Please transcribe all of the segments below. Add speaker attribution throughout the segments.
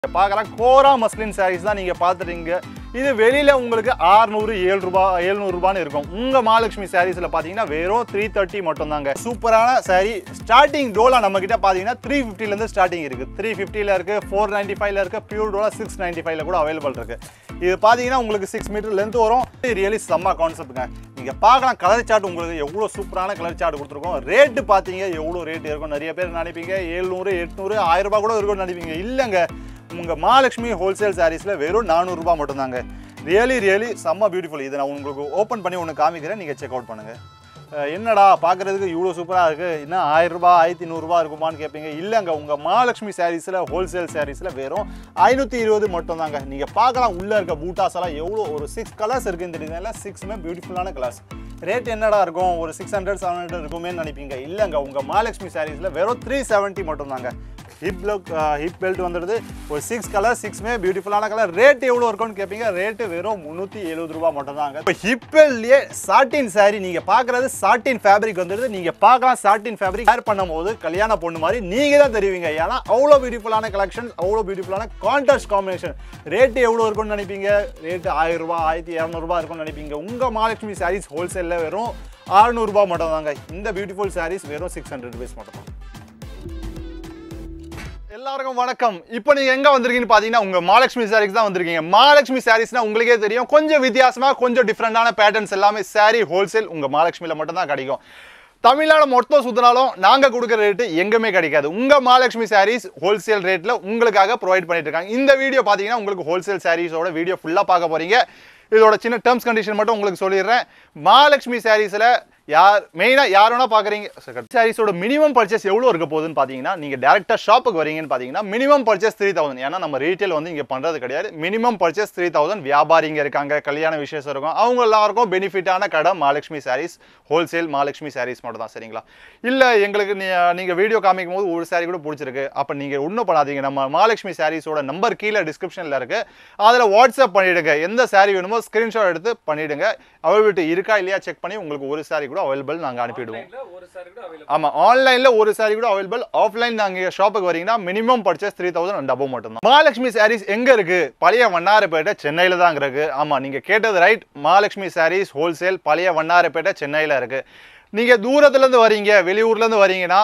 Speaker 1: பார்க்கலாம் கோரா மஸ்லின் சாரீஸ் தான் நீங்கள் பார்த்துட்டீங்க இது வெளியில் உங்களுக்கு ஆறுநூறு ஏழு ரூபா எழுநூறுபான்னு இருக்கும் உங்கள் மகாலட்சுமி சாரீஸில் பார்த்தீங்கன்னா வெறும் த்ரீ தேர்ட்டி மட்டும் தாங்க சூப்பரான சாரீ ஸ்டார்டிங் டோலா நம்மக்கிட்ட பார்த்தீங்கன்னா த்ரீ ஃபிஃப்டிலேருந்து ஸ்டார்டிங் இருக்குது த்ரீ ஃபிஃப்டியில் இருக்குது ஃபோர் நைன்ட்டி ஃபைவ்ல இருக்குது பியூர் டோலா சிக்ஸ் நைன்ட்டி ஃபைவ்ல கூட அவைலபிள் இருக்குது இது பார்த்தீங்கன்னா உங்களுக்கு சிக்ஸ் மீட்டர் லென்த் வரும் ரியலி செம்ம கான்செப்ட்டுங்க நீங்கள் பார்க்கலாம் கலர் சார்ட் உங்களுக்கு எவ்வளோ சூப்பரான கலர் சார்ட் கொடுத்துருக்கோம் ரேட்டு பார்த்தீங்க எவ்வளோ ரேட் இருக்கும் நிறைய பேர் நினைப்பீங்க எழுநூறு எட்நூறு ஆயிரம் ரூபாய் கூட இருக்கும்னு நினைப்பீங்க இல்லைங்க உங்கள் மகாலட்சுமி ஹோல்சேல் சாரீஸில் வெறும் நானூறுரூபா மட்டும்தாங்க ரியலி ரியலி செம்ம பியூட்டிஃபுல் இதை நான் உங்களுக்கு ஓப்பன் பண்ணி ஒன்று காமிக்கிறேன் நீங்கள் செக் அவுட் பண்ணுங்கள் அஹ் என்னடா பார்க்குறதுக்கு இவ்வளோ சூப்பராக இருக்குது இன்னும் ஆயிரம் ரூபாய் ஆயிரத்தி நூறுரூவா இருக்குமான்னு கேட்பீங்க இல்லைங்க உங்கள் மகாலட்சுமி சாரீஸில் ஹோல்சேல் சாரீஸில் வெறும் ஐநூற்றி இருபது மட்டும் தாங்க நீங்கள் பார்க்கலாம் உள்ளே இருக்க பூட்டாஸ் எல்லாம் எவ்வளோ ஒரு சிக்ஸ் கலர்ஸ் இருக்குன்னு தெரியுதுல சிக்ஸுமே பியூட்டிஃபுல்லான கலர்ஸ் ரேட் என்னடா இருக்கும் ஒரு சிக்ஸ் ஹண்ட்ரட் செவன் ஹண்ட்ரட் இருக்குமே நினைப்பீங்க இல்லைங்க உங்கள் மகாலட்சுமி சாரீஸில் வெறும் த்ரீ செவன்ட்டி மட்டும் தாங்க ஹிப் லுக் ஹிப் பெல்ட் வந்துடுது ஒரு சிக்ஸ் கலர் சிக்ஸ்மே பியூட்டிஃபுல்லான கலர் ரேட் எவ்வளோ இருக்கும்னு கேட்பீங்க ரேட்டு வெறும் முந்நூற்றி எழுபது ரூபா மட்டும் தாங்க இப்போ ஹிப் பெல்ட்லேயே சாட்டின் saree நீங்கள் பார்க்குறது சாட்டின் ஃபேப்ரிக் வந்துடுது நீங்கள் பார்க்கலாம் சாட்டின் ஃபேப்ரிக் வேர் பண்ணும்போது கல்யாண பொண்ணு மாதிரி நீங்கள் தான் தெரிவிங்க ஏன்னா அவ்வளோ பியூட்டிஃபுல்லான கலெக்ஷன் அவ்வளோ பியூட்டிஃபுல்லான கான்ட்ராஸ்ட் காம்பினேஷன் ரேட்டு எவ்வளோ இருக்கும்னு நினைப்பீங்க ரேட்டு ஆயிரம் ரூபாய் ஆயிரத்தி இரநூறுபா இருக்கும்னு நினைப்பீங்க உங்கள் மகாலட்சுமி சாரீஸ் ஹோல்சேலில் வெறும் அறுநூறுபா மட்டும் தாங்க இந்த பியூட்டிஃபுல் சாரீஸ் வெறும் சிக்ஸ் ஹண்ட்ரட் ருபீஸ் மட்டும் தான் எல்லாருக்கும் வணக்கம் இப்போ நீங்க எங்க வந்திருக்கீங்கன்னு பாத்தீங்கன்னா உங்க மகாலட்சுமி சாரீஸ் தான் வந்திருக்கீங்க மகாலட்சுமி சாரீஸ்னா உங்களுக்கே தெரியும் கொஞ்சம் வித்தியாசமா கொஞ்சம் டிஃப்ரெண்டான பேட்டர்ன்ஸ் எல்லாமே சாரீ ஹோல்சேல் உங்க மகாலட்சுமியில மட்டும் தான் கிடைக்கும் தமிழ்நாடு மொத்தம் சுத்தினாலும் நாங்க கொடுக்குற ரேட்டு எங்குமே கிடைக்காது உங்க மகாலட்சுமி சாரீஸ் ஹோல்சேல் ரேட்ல உங்களுக்காக ப்ரொவைட் பண்ணிட்டு இருக்காங்க இந்த வீடியோ பாத்தீங்கன்னா உங்களுக்கு ஹோல்சேல் சாரீஸோட வீடியோ ஃபுல்லா பார்க்க போறீங்க இதோட சின்ன டேர்ம்ஸ் கண்டிஷன் மட்டும் உங்களுக்கு சொல்லிடுறேன் மகாலட்சுமி சாரீஸ்ல யார் மெயினாக யார் வேணா பார்க்குறீங்க சாரீஸோட மினிமம் பர்ச்சேஸ் எவ்வளோ இருக்க போகுதுன்னு பார்த்தீங்கன்னா நீங்கள் டேரெக்டாக ஷாப்புக்கு வரீங்கன்னு பார்த்தீங்கன்னா மினிமம் பர்ச்சேஸ் த்ரீ தௌசண்ட் ஏன்னா நம்ம ரீட்டைல் வந்து இங்கே பண்ணுறது கிடையாது மினிமம் பர்ச்சேஸ் த்ரீ தௌசண்ட் வியாபாரிங்க இருக்காங்க கல்யாண விசேஷம் இருக்கும் அவங்க எல்லாருக்கும் பெனிஃபிட்டான கடை மகாலட்சுமி சாரீஸ் ஹோல்சேல் மகாலட்சுமி சாரீஸ் மட்டும் தான் சரிங்களா இல்லை எங்களுக்கு நீங்கள் வீடியோ காமிக்கும் போது ஒரு சாரீ கூட பிடிச்சிருக்கு அப்போ நீங்கள் ஒன்றும் பண்ணாதீங்க நம்ம மகாலட்சுமி சாரீஸோட நம்பர் கீழே டிஸ்கிரிப்ஷனில் இருக்குது அதில் வாட்ஸ்அப் பண்ணிவிடுங்க எந்த சாரீ வேணுமோ ஸ்க்ரீன்ஷாட் எடுத்து பண்ணிவிடுங்க அவைலபிலிட்டி இருக்கா இல்லையா செக் பண்ணி உங்களுக்கு ஒரு சாரீ கூட அவைலபிள் நாங்கள் அனுப்பிடுவோம்
Speaker 2: ஆன்லைன்ல ஒரு சாரி கூட அவைலபிள்
Speaker 1: ஆமாம் ஆன்லைனில் ஒரு சாரீ கூட அவைலபிள் ஆஃப்லைன் நாங்கள் ஷாப்புக்கு வரீங்கன்னா minimum purchase three thousand and above மட்டும் தான் மகாலட்சுமி சாரீஸ் எங்கே இருக்குது பழைய வண்ணாரப்பேட்டை சென்னையில் தான் இருக்கு ஆமாம் நீங்கள் கேட்டது ரைட் மகாலட்சுமி சாரீஸ் ஹோல்சேல் பழைய வண்ணாரப்பேட்டை சென்னையில் இருக்குது நீங்கள் தூரத்துலேருந்து வரீங்க வெளியூர்லேருந்து வரீங்கன்னா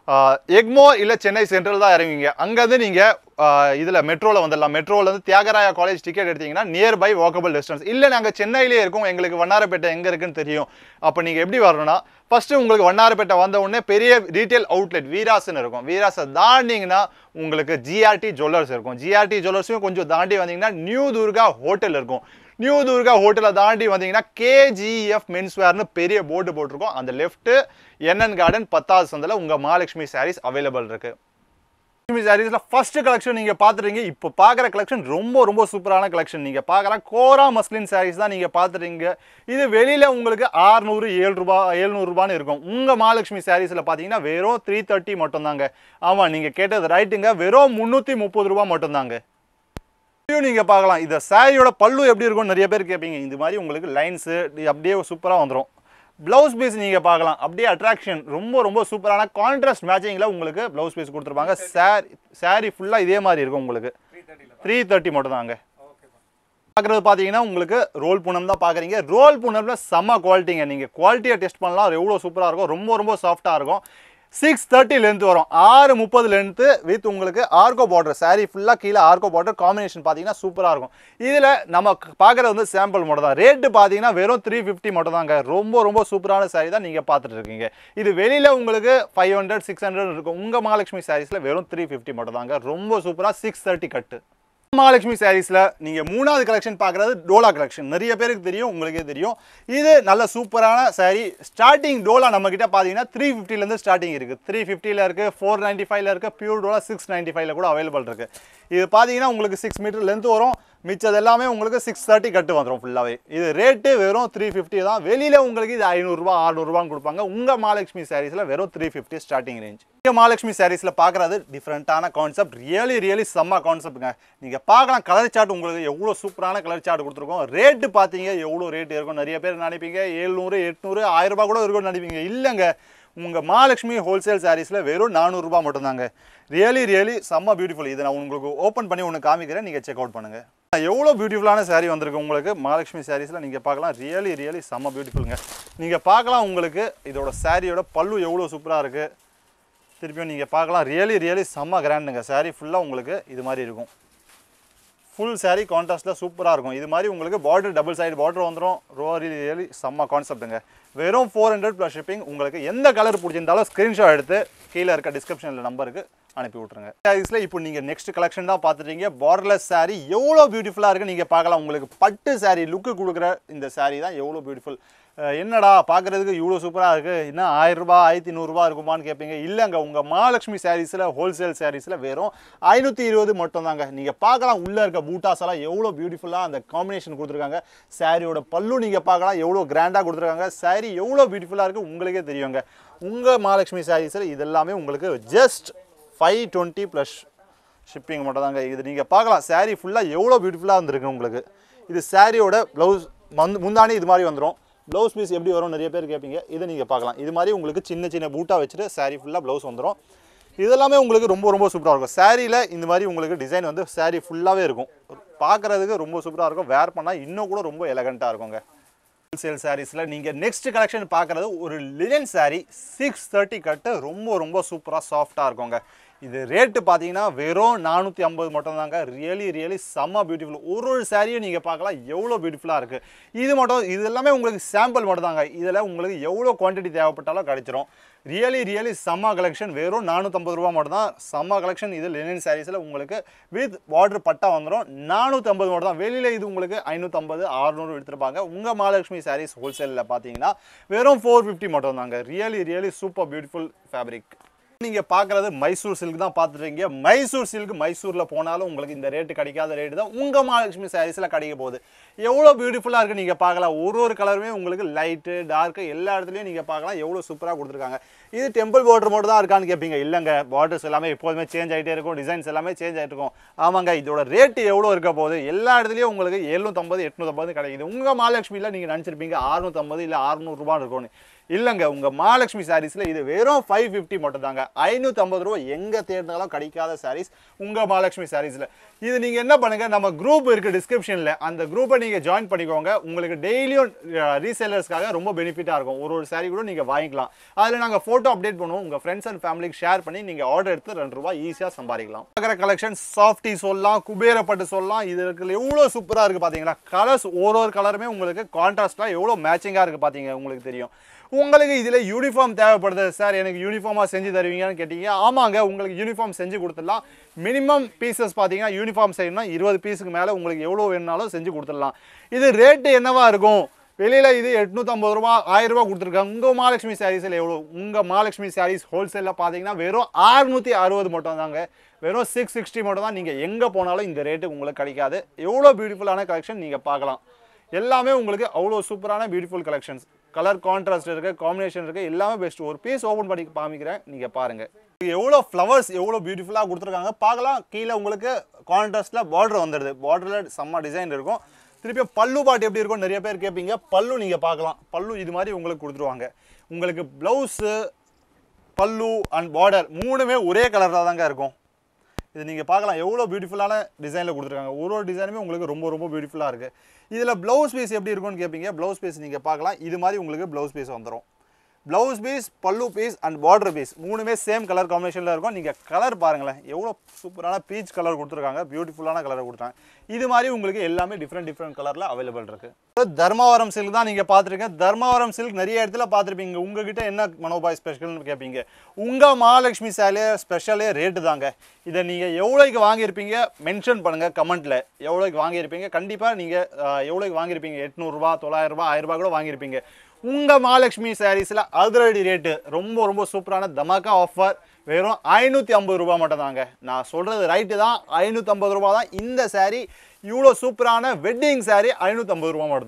Speaker 1: எக்மோர் இல்லை சென்னை சென்ட்ரல் தான் இறங்குவீங்க அங்கேருந்து நீங்கள் இதில் மெட்ரோவில் வந்துடலாம் மெட்ரோலேருந்து தியாகராயா காலேஜ் டிக்கெட் எடுத்தீங்கன்னா நியர் பை வாக்கபிள் டிஸ்டன்ஸ் இல்லை நாங்கள் சென்னையிலே இருக்கோம் எங்களுக்கு வண்ணாரப்பேட்டை எங்கே இருக்குன்னு தெரியும் அப்போ நீங்கள் எப்படி வரணும்னா ஃபஸ்ட்டு உங்களுக்கு வண்ணாரப்பேட்டை வந்த உடனே பெரிய ரீட்டைல் அவுட்லெட் வீராஸ்னு இருக்கும் வீராஸை தாண்டிங்கன்னா உங்களுக்கு ஜிஆர்டி ஜுவல்லர்ஸ் இருக்கும் ஜிஆர்டி ஜுவல்லர்ஸையும் கொஞ்சம் தாண்டி வந்தீங்கன்னா நியூ துர்கா ஹோட்டல் இருக்கும் நியூ துர்கா ஹோட்டலை தாண்டி வந்தீங்கன்னா கேஜிஎஃப் மென்ஸ்வேர்னு பெரிய போர்டு போட்டிருக்கோம் அந்த லெஃப்ட்டு என்என் கார்டன் பத்தாவது சந்தில் உங்கள் மகாலட்சுமி சாரீஸ் அவைலபிள் இருக்கு லட்சுமி சாரீஸில் ஃபர்ஸ்ட் கலெக்ஷன் நீங்கள் பார்த்துறீங்க இப்போ பார்க்குற கலெக்ஷன் ரொம்ப ரொம்ப சூப்பரான கலெக்ஷன் நீங்கள் பார்க்கலாம் கோரா மஸ்லின் சாரீஸ் தான் நீங்கள் பார்த்துறீங்க இது வெளியில் உங்களுக்கு ஆறுநூறு ஏழு ரூபா எழுநூறுபான்னு இருக்கும் உங்கள் மகாலட்சுமி சாரீஸில் பார்த்தீங்கன்னா வெறும் த்ரீ தேர்ட்டி மட்டும்தாங்க ஆமாம் நீங்கள் கேட்டது ரைட்டுங்க வெறும் முந்நூற்றி முப்பது ரூபா மட்டும்தாங்க இதையும் நீங்கள் பார்க்கலாம் இந்த சாரியோட பல்லு எப்படி இருக்கும்னு நிறைய பேர் கேட்பீங்க இந்த மாதிரி உங்களுக்கு லைன்ஸு அப்படியே சூப்பராக வந்துடும் ப்ளவுஸ் பீஸ் நீங்கள் பார்க்கலாம் அப்படியே அட்ராக்ஷன் ரொம்ப ரொம்ப சூப்பரான கான்ட்ராஸ்ட் மேட்சிங்கில் உங்களுக்கு ப்ளவுஸ் பீஸ் கொடுத்துருப்பாங்க சாரி சாரி ஃபுல்லாக இதே மாதிரி இருக்கும் உங்களுக்கு
Speaker 2: த்ரீ தேர்ட்டில
Speaker 1: த்ரீ தேர்ட்டி மட்டும் தாங்க
Speaker 2: ஓகே
Speaker 1: பார்க்குறது பார்த்தீங்கன்னா உங்களுக்கு ரோல் பூனம் தான் பார்க்குறீங்க ரோல் பூனமில் செம்ம குவாலிட்டிங்க நீங்கள் குவாலிட்டியை டெஸ்ட் பண்ணலாம் எவ்வளோ சூப்பராக இருக்கும் ரொம்ப ரொம்ப சாஃப்டாக இருக்கும் சிக்ஸ் தேர்ட்டி லென்த் வரும் ஆறு முப்பது லென்த்து வித் உங்களுக்கு ஆர்கோ பார்டர் saree ஃபுல்லாக கீழே ஆர்கோ பார்டர் காம்பினேஷன் பார்த்தீங்கன்னா சூப்பராக இருக்கும் இதில் நம்ம பார்க்குறது வந்து சாம்பிள் மட்டும் தான் ரேட்டு பார்த்தீங்கன்னா வெறும் த்ரீ ஃபிஃப்டி மட்டும் தாங்க ரொம்ப ரொம்ப சூப்பரான saree தான் நீங்கள் பார்த்துட்டு இருக்கீங்க இது வெளியில் உங்களுக்கு ஃபைவ் ஹண்ட்ரட் சிக்ஸ் ஹண்ட்ரட் இருக்கும் உங்கள் மகாலட்சுமி சாரீஸில் வெறும் த்ரீ ஃபிஃப்டி மட்டும் தாங்க ரொம்ப சூப்பராக சிக்ஸ் தேர்ட்டி கட்டு மகாலட்சுமி சாரீஸில் நீங்கள் மூணாவது கலெக்ஷன் பார்க்குறது டோலா கலெக்ஷன் நிறைய பேருக்கு தெரியும் உங்களுக்கே தெரியும் இது நல்ல சூப்பரான saree ஸ்டார்டிங் டோலா நம்மக்கிட்ட பார்த்தீங்கன்னா த்ரீ ஃபிஃப்டிலேருந்து ஸ்டார்டிங் இருக்குது த்ரீ ஃபிஃப்டியில் இருக்குது ஃபோர் நைன்ட்டி ஃபைவ்ல இருக்குது பியூர் டோலா சிக்ஸ் நைன்ட்டி ஃபைவ்ல கூட அவைலபிள் இருக்குது இது பார்த்தீங்கன்னா உங்களுக்கு சிக்ஸ் மீட்டர் லென்த் வரும் மிச்சது எல்லாமே உங்களுக்கு சிக்ஸ் தேர்ட்டி கட்டு வந்துடும் ஃபுல்லாகவே இது ரேட்டு வெறும் த்ரீ ஃபிஃப்டி தான் வெளியில் உங்களுக்கு இது ஐநூறுரூவா ஆறுநூறுவான்னு கொடுப்பாங்க உங்கள் மகாலட்சுமி சாரீஸில் வெறும் த்ரீ ஃபிஃப்டி ஸ்டார்டிங் ரேஞ்ச் இங்கே மகாலட்சுமி சாரீஸில் பார்க்குறது டிஃப்ரெண்ட்டான கான்செப்ட் ரியலி ரியலி செம்ம கான்செப்ட்டுங்க நீங்கள் பார்க்கலாம் கலர் சார்ட் உங்களுக்கு எவ்வளோ சூப்பரான கலர் சார்ட் கொடுத்துருக்கோம் ரேட்டு பார்த்தீங்க எவ்வளோ ரேட் இருக்கும் நிறைய பேர் நினைப்பீங்க எழுநூறு எட்நூறு ஆயிரம் ரூபாய் கூட இருக்கும்னு நினைப்பீங்க இல்லைங்க உங்கள் மகாலட்சுமி ஹோல்சேல் சாரீஸில் வெறும் நானூறுரூபா மட்டும்தாங்க ரியலி ரியலி செம்ம பியூட்டிஃபுல் இதை நான் உங்களுக்கு ஓப்பன் பண்ணி ஒன்று காமிக்கிறேன் நீங்கள் செக் அவுட் பண்ணுங்கள் எவ்வளோ பியூட்டிஃபுல்லான saree வந்திருக்கு உங்களுக்கு மகாலட்சுமி சாரீஸில் நீங்கள் பார்க்கலாம் ரியலி ரியலி செம்ம பியூட்டிஃபுல்லுங்க நீங்கள் பார்க்கலாம் உங்களுக்கு இதோட சாரியோட பல்லு எவ்வளோ சூப்பராக இருக்குது திருப்பியும் நீங்கள் பார்க்கலாம் ரியலி ரியலி செம்ம கிராண்டுங்க saree ஃபுல்லாக உங்களுக்கு இது மாதிரி இருக்கும் ஃபுல் saree கான்ட்ராஸ்ட்டில் சூப்பராக இருக்கும் இது மாதிரி உங்களுக்கு பார்டர் டபுள் சைடு பார்டர் வந்துடும் ரோரி ரியலி செம்ம கான்செப்ட்டுங்க வெறும் ஃபோர் ஹண்ட்ரட் ப்ளஸ் ஷிப்பிங் உங்களுக்கு எந்த கலர் பிடிச்சிருந்தாலும் ஸ்க்ரீன்ஷாட் எடுத்து கீழே இருக்க டிஸ்கிரிப்ஷனில் நம்பருக்கு அனுப்பி விட்ருங்க சாரீஸில் இப்போ நீங்கள் நெக்ஸ்ட் கலெக்ஷன் தான் பார்த்துட்டீங்க பார்டர்லெஸ் saree எவ்வளோ பியூட்டிஃபுல்லாக இருக்குது நீங்கள் பார்க்கலாம் உங்களுக்கு பட்டு saree லுக்கு கொடுக்குற இந்த saree தான் எவ்வளோ பியூட்டிஃபுல் என்னடா பார்க்குறதுக்கு இவ்வளோ சூப்பராக இருக்குது இன்னும் ஆயிரம் ரூபாய் ஆயிரத்தி நூறுரூபா இருக்குமான்னு கேட்பீங்க இல்லைங்க உங்கள் மகாலட்சுமி சாரீஸில் ஹோல்சேல் சாரீஸில் வெறும் ஐநூற்றி இருபது மட்டும் தாங்க நீங்கள் பார்க்கலாம் உள்ளே இருக்க பூட்டாஸ் எல்லாம் எவ்வளோ பியூட்டிஃபுல்லாக அந்த காம்பினேஷன் கொடுத்துருக்காங்க சாரியோட பல்லு நீங்கள் பார்க்கலாம் எவ்வளோ கிராண்டாக கொடுத்துருக்காங்க saree எவ்வளோ பியூட்டிஃபுல்லாக இருக்குது உங்களுக்கே தெரியுங்க உங்கள் மகாலட்சுமி சாரீஸில் இது எல்லாமே உங்களுக்கு just five twenty plus shipping மட்டும் தாங்க இது நீங்கள் பார்க்கலாம் saree ஃபுல்லாக எவ்வளோ பியூட்டிஃபுல்லாக இருந்திருக்கு உங்களுக்கு இது சாரியோட ப்ளவுஸ் வந்து முந்தானி இது மாதிரி வந்துடும் ப்ளவுஸ் பீஸ் எப்படி வரும் நிறைய பேர் கேட்பீங்க இதை நீங்கள் பார்க்கலாம் இது மாதிரி உங்களுக்கு சின்ன சின்ன பூட்டாக வச்சுட்டு saree ஃபுல்லாக ப்ளவுஸ் வந்துடும் இதெல்லாமே உங்களுக்கு ரொம்ப ரொம்ப சூப்பராக இருக்கும் சாரியில் இந்த மாதிரி உங்களுக்கு டிசைன் வந்து saree ஃபுல்லாகவே இருக்கும் பார்க்குறதுக்கு ரொம்ப சூப்பராக இருக்கும் வேர் பண்ணால் இன்னும் கூட ரொம்ப எலகண்ட்டாக இருக்குங்க ஹோல்சேல் சாரீஸில் நீங்கள் நெக்ஸ்ட் கலெக்ஷன் பார்க்குறது ஒரு லினன் saree சிக்ஸ் தேர்ட்டி கட்டு ரொம்ப ரொம்ப சூப்பராக சாஃப்டாக இருக்குங்க இது ரேட்டு பார்த்தீங்கன்னா வெறும் நானூற்றி ஐம்பது மட்டும் தாங்க ரியலி ரியலி செம்ம பியூட்டிஃபுல் ஒரு ஒரு சாரியும் நீங்கள் பார்க்கலாம் எவ்வளோ பியூட்டிஃபுல்லாக இருக்குது இது மட்டும் இது எல்லாமே உங்களுக்கு சாம்பிள் மட்டும் தாங்க இதில் உங்களுக்கு எவ்வளோ குவான்டிட்டி தேவைப்பட்டாலும் கிடைச்சிரும் ரியலி ரியலி செம்ம கலெக்ஷன் வெறும் நானூற்றம்பது ரூபா மட்டும் தான் செம்ம கலெக்ஷன் இது லினன் சாரீஸில் உங்களுக்கு வித் பார்டர் பட்டா வந்துடும் நானூற்றம்பது மட்டும் தான் வெளியில் இது உங்களுக்கு ஐநூற்றம்பது அறுநூறு எடுத்துருப்பாங்க உங்கள் மகாலட்சுமி சாரீஸ் ஹோல்சேலில் பார்த்தீங்கன்னா வெறும் ஃபோர் ஃபிஃப்டி மட்டும் தாங்க really really super beautiful fabric நீங்கள் பார்க்குறது மைசூர் சில்க் தான் பார்த்துருக்கீங்க மைசூர் சில்க் மைசூரில் போனாலும் உங்களுக்கு இந்த ரேட்டு கிடைக்காத ரேட்டு தான் உங்கள் மகாலட்சுமி சாரீஸில் கிடைக்க போகுது எவ்வளோ பியூட்டிஃபுல்லாக இருக்குது நீங்கள் பார்க்கலாம் ஒரு ஒரு கலருமே உங்களுக்கு லைட்டு டார்க்கு எல்லா இடத்துலையும் நீங்கள் பார்க்கலாம் எவ்வளோ சூப்பராக கொடுத்துருக்காங்க இது டெம்பிள் பார்டர் மட்டும் தான் இருக்கான்னு கேட்பீங்க இல்லைங்க பார்டர்ஸ் எல்லாமே எப்போதுமே சேஞ்ச் ஆகிட்டே இருக்கும் டிசைன்ஸ் எல்லாமே சேஞ்ச் ஆகிட்டு இருக்கும் ஆமாங்க இதோட ரேட்டு எவ்வளோ இருக்க போகுது எல்லா இடத்துலையும் உங்களுக்கு எழுநூற்றம்பது எட்நூற்றம்பது கிடைக்குது உங்கள் மகாலட்சுமியில் நீங்கள் நினச்சிருப்பீங்க அறுநூற்றம்பது இல்லை அறுநூறுபா இருக்கும்னு இல்லைங்க உங்கள் மகாலட்சுமி சாரீஸில் இது வெறும் ஃபைவ் ஃபிஃப்டி மட்டும் தாங்க ஐநூற்றம்பது ரூபா எங்கே தேடினாலும் கிடைக்காத சாரீஸ் உங்கள் மகாலட்சுமி சாரீஸில் இது நீங்கள் என்ன பண்ணுங்கள் நம்ம குரூப் இருக்குது டிஸ்கிரிப்ஷனில் அந்த குரூப்பை நீங்கள் ஜாயின் பண்ணிக்கோங்க உங்களுக்கு டெய்லியும் ரீசேலர்ஸ்க்காக ரொம்ப பெனிஃபிட்டாக இருக்கும் ஒரு ஒரு சாரீ கூட நீங்கள் வாங்கிக்கலாம் அதில் நாங்கள் ஃபோட்டோ அப்டேட் பண்ணுவோம் உங்கள் ஃப்ரெண்ட்ஸ் அண்ட் ஃபேமிலிக்கு ஷேர் பண்ணி நீங்கள் ஆர்டர் எடுத்து ரெண்டு ரூபாய் ஈஸியாக சம்பாதிக்கலாம் பார்க்குற கலெக்ஷன் சாஃப்டி சொல்லலாம் குபேரப்பட்டு சொல்லலாம் இது இருக்கிற எவ்வளோ சூப்பராக இருக்குது பார்த்தீங்களா கலர்ஸ் ஒரு ஒரு கலருமே உங்களுக்கு கான்ட்ராஸ்ட்டாக எவ்வளோ மேட்சிங்காக இருக்குது பார்த்தீங்க உங்களுக்கு தெரியும் உங்களுக்கு இதில் யூனிஃபார்ம் தேவைப்படுது சார் எனக்கு யூனிஃபார்மாக செஞ்சு தருவீங்கன்னு கேட்டீங்க ஆமாங்க உங்களுக்கு யூனிஃபார்ம் செஞ்சு கொடுத்துடலாம் மினிமம் பீசஸ் பார்த்தீங்கன்னா யூனிஃபார்ம் செய்யணும்னா இருபது பீஸுக்கு மேலே உங்களுக்கு எவ்வளோ வேணுனாலும் செஞ்சு கொடுத்துடலாம் இது ரேட்டு என்னவா இருக்கும் வெளியில் இது எட்நூற்றம்பது ரூபா ஆயிரம் ரூபா கொடுத்துருக்காங்க உங்கள் மகாலட்சுமி சாரீஸில் எவ்வளோ உங்கள் மகாலட்சுமி சாரீஸ் ஹோல்சேலில் பார்த்தீங்கன்னா வெறும் அறுநூற்றி அறுபது மட்டும் தாங்க வெறும் சிக்ஸ் சிக்ஸ்டி மட்டும் தான் நீங்கள் எங்கே போனாலும் இந்த ரேட்டு உங்களுக்கு கிடைக்காது எவ்வளோ பியூட்டிஃபுல்லான கலெக்ஷன் நீங்கள் பார்க்கலாம் எல்லாமே உங்களுக்கு அவ்வளோ சூப்பரான பியூட்டிஃபுல் கலெக்ஷன்ஸ் கலர் கான்ட்ராஸ்ட் இருக்குது காம்பினேஷன் இருக்குது எல்லாமே பெஸ்ட் ஒரு பீஸ் ஓப்பன் பண்ணி காமிக்கிறேன் நீங்கள் பாருங்கள் எவ்வளோ ஃப்ளவர்ஸ் எவ்வளோ பியூட்டிஃபுல்லாக கொடுத்துருக்காங்க பார்க்கலாம் கீழே உங்களுக்கு கான்ட்ராஸ்ட்டில் பார்டர் வந்துடுது பார்டரில் செம்ம டிசைன் இருக்கும் திருப்பி பல்லு பாட்டு எப்படி இருக்கும் நிறைய பேர் கேட்பீங்க பல்லு நீங்கள் பார்க்கலாம் பல்லு இது மாதிரி உங்களுக்கு கொடுத்துருவாங்க உங்களுக்கு ப்ளவுஸு பல்லு அண்ட் பார்டர் மூணுமே ஒரே கலரில் தாங்க இருக்கும் இது நீங்கள் பார்க்கலாம் எவ்வளோ பியூட்டிஃபுல்லான டிசைனில் கொடுத்துருக்காங்க ஒரு ஒரு டிசைனுமே உங்களுக்கு ரொம்ப ரொம்ப பியூட்டிஃபுல்லாக இருக்குது இதில் ப்ளவுஸ் பீஸ் எப்படி இருக்கும்னு கேட்பீங்க ப்ளவுஸ் பீஸ் நீங்கள் பார்க்கலாம் இது மாதிரி உங்களுக்கு ப்ளவுஸ் பீஸ் வந்துடும் blouse piece pallu piece and border piece மூணுமே சேம் கலர் காம்பினேஷனில் இருக்கும் நீங்கள் கலர் பாருங்களேன் எவ்வளோ சூப்பரான பீச் கலர் கொடுத்துருக்காங்க பியூட்டிஃபுல்லான கலர் கொடுத்தாங்க இது மாதிரி உங்களுக்கு எல்லாமே டிஃப்ரெண்ட் டிஃப்ரெண்ட் கலரில் அவைலபிள் இருக்குது தர்மாவரம் சில்க் தான் நீங்கள் பார்த்துருக்கேன் தர்மாவரம் சில்க் நிறைய இடத்துல பார்த்துருப்பீங்க உங்ககிட்ட என்ன மனோபாய் ஸ்பெஷல்னு கேட்பீங்க உங்கள் மகாலட்சுமி சேலையே ஸ்பெஷலே ரேட்டு தாங்க இதை நீங்கள் எவ்வளோக்கு வாங்கியிருப்பீங்க மென்ஷன் பண்ணுங்கள் கமெண்ட்டில் எவ்வளோக்கு வாங்கியிருப்பீங்க கண்டிப்பாக நீங்கள் எவ்வளோக்கு வாங்கியிருப்பீங்க எட்நூறுரூவா தொள்ளாயிரரூபா ஆயிரரூபா கூட வாங்கியிருப்பீங்க உங்கள் மகாலட்சுமி சாரீஸில் அதிரடி ரேட்டு ரொம்ப ரொம்ப சூப்பரான தமாக்கா ஆஃபர் வெறும் ஐநூற்றி ஐம்பது ரூபா மட்டும் தாங்க நான் சொல்கிறது ரைட்டு தான் ஐநூற்றம்பது ரூபா தான் இந்த saree இவ்வளோ சூப்பரான வெட்டிங் saree ஐநூற்றம்பது ரூபா மட்டும் தான்